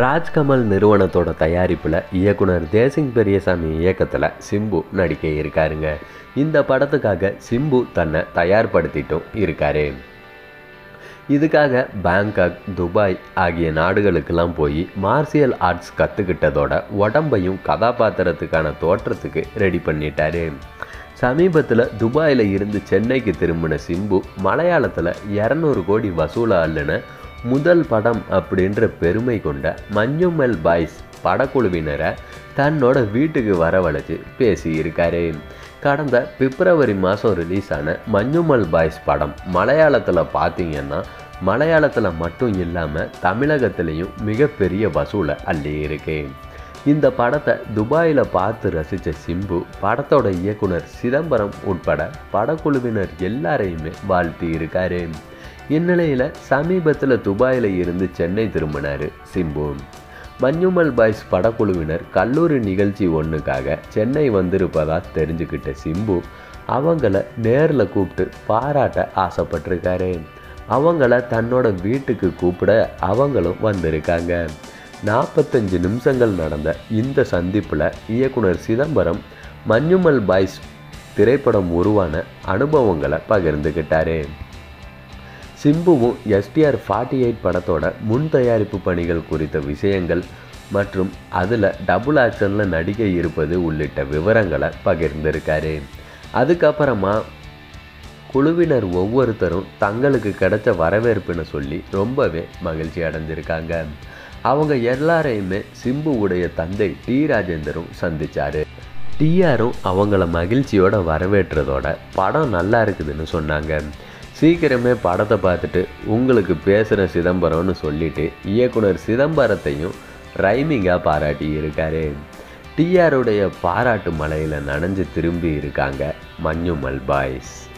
ராஜ்கமல் நிறுவனத்தோட தயாரிப்பில் இயக்குனர் தேசிங் பெரியசாமி இயக்கத்தில் சிம்பு நடிக்க இருக்காருங்க இந்த படத்துக்காக சிம்பு தன்னை தயார்படுத்திட்டும் இருக்காரு இதுக்காக பேங்காக் துபாய் ஆகிய நாடுகளுக்கெல்லாம் போய் மார்ஷியல் ஆர்ட்ஸ் கற்றுக்கிட்டதோட உடம்பையும் கதாபாத்திரத்துக்கான தோற்றத்துக்கு ரெடி பண்ணிட்டாரு சமீபத்தில் துபாயில் இருந்து சென்னைக்கு திரும்பின சிம்பு மலையாளத்தில் இரநூறு கோடி வசூல அள்ளுன முதல் படம் அப்படின்ற பெருமை கொண்ட மஞ்சுமல் பாய்ஸ் படக்குழுவினரை தன்னோட வீட்டுக்கு வரவழைச்சு பேசியிருக்காரு கடந்த பிப்ரவரி மாதம் ரிலீஸ் ஆன மஞ்சுமல் பாய்ஸ் படம் மலையாளத்தில் பார்த்தீங்கன்னா மலையாளத்தில் மட்டும் இல்லாமல் தமிழகத்திலையும் மிகப்பெரிய வசூலை அள்ளி இருக்கு இந்த படத்தை துபாயில் பார்த்து ரசித்த சிம்பு படத்தோட இயக்குனர் சிதம்பரம் உட்பட படக்குழுவினர் எல்லாரையுமே வாழ்த்தி இருக்காரு இந்நிலையில் சமீபத்தில் துபாயில் இருந்து சென்னை திரும்பினார் சிம்பு மஞ்சுமல் பாய்ஸ் படக்குழுவினர் கல்லூரி நிகழ்ச்சி ஒன்றுக்காக சென்னை வந்திருப்பதா தெரிஞ்சுக்கிட்ட சிம்பு அவங்கள நேரில் கூப்பிட்டு பாராட்ட ஆசைப்பட்டிருக்காரு அவங்கள தன்னோட வீட்டுக்கு கூப்பிட அவங்களும் வந்திருக்காங்க நாற்பத்தஞ்சு நிமிஷங்கள் நடந்த இந்த சந்திப்பில் இயக்குனர் சிதம்பரம் மஞ்சுமல் பாய்ஸ் திரைப்படம் உருவான அனுபவங்களை பகிர்ந்துக்கிட்டாரு சிம்புவும் எஸ்டிஆர் ஃபார்ட்டி எயிட் படத்தோட முன் தயாரிப்பு பணிகள் குறித்த விஷயங்கள் மற்றும் அதில் டபுள் ஆக்ஷனில் நடிகை இருப்பது உள்ளிட்ட விவரங்களை பகிர்ந்திருக்காரு அதுக்கப்புறமா குழுவினர் ஒவ்வொருத்தரும் தங்களுக்கு கிடைச்ச வரவேற்புன்னு சொல்லி ரொம்பவே மகிழ்ச்சி அடைஞ்சிருக்காங்க அவங்க எல்லாரையுமே சிம்புவுடைய தந்தை டி ராஜேந்தரும் சந்திச்சாரு டிஆரும் அவங்கள மகிழ்ச்சியோட வரவேற்றதோட படம் நல்லா இருக்குதுன்னு சொன்னாங்க சீக்கிரமே படத்தை பார்த்துட்டு உங்களுக்கு பேசுகிற சிதம்பரம்னு சொல்லிட்டு இயக்குனர் சிதம்பரத்தையும் ரைமிங்காக பாராட்டி இருக்காரு டிஆருடைய பாராட்டு மலையில் நனைஞ்சு திரும்பி இருக்காங்க மஞ்சுமல் பாய்ஸ்